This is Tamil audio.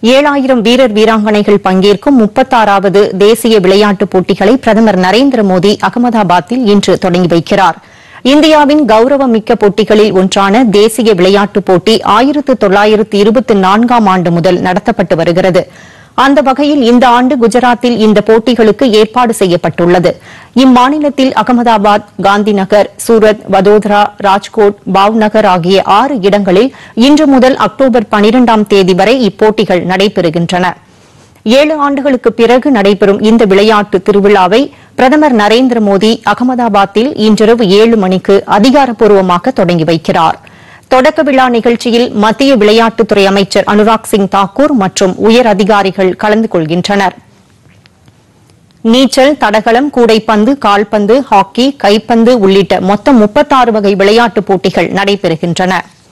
ஏழாயிரம் வீரர் வீராங்கனைகள் பங்கேற்கும் முப்பத்தாறாவது தேசிய விளையாட்டுப் போட்டிகளை பிரதமர் நரேந்திர மோடி அகமதாபாத்தில் இன்று தொடங்கி வைக்கிறார் இந்தியாவின் கௌரவமிக்க போட்டிகளில் ஒன்றான தேசிய விளையாட்டுப் போட்டி ஆயிரத்து தொள்ளாயிரத்து இருபத்தி நான்காம் ஆண்டு முதல் நடத்தப்பட்டு வருகிறது அந்த வகையில் இந்த ஆண்டு குஜராத்தில் இந்த போட்டிகளுக்கு ஏற்பாடு செய்யப்பட்டுள்ளது இம்மாநிலத்தில் அகமதாபாத் காந்திநகர் சூரத் வதோதரா ராஜ்கோட் பாவ்நகர் ஆகிய ஆறு இடங்களில் இன்று முதல் அக்டோபர் பனிரெண்டாம் தேதி வரை இப்போட்டிகள் நடைபெறுகின்றன ஏழு ஆண்டுகளுக்கு பிறகு நடைபெறும் இந்த விளையாட்டு திருவிழாவை பிரதமர் நரேந்திர மோடி அகமதாபாத்தில் இன்றிரவு ஏழு மணிக்கு அதிகாரப்பூர்வமாக தொடங்கி வைக்கிறார் தொடக்க விழா நிகழ்ச்சியில் மத்திய விளையாட்டுத்துறை அமைச்சர் அனுராக் சிங் தாக்கூர் மற்றும் உயர் அதிகாரிகள் கலந்து கொள்கின்றனர் நீச்சல் தடகளம் கூடைப்பந்து கால்பந்து ஹாக்கி கைப்பந்து உள்ளிட்ட மொத்தம் முப்பத்தாறு வகை விளையாட்டுப் போட்டிகள் நடைபெறுகின்றன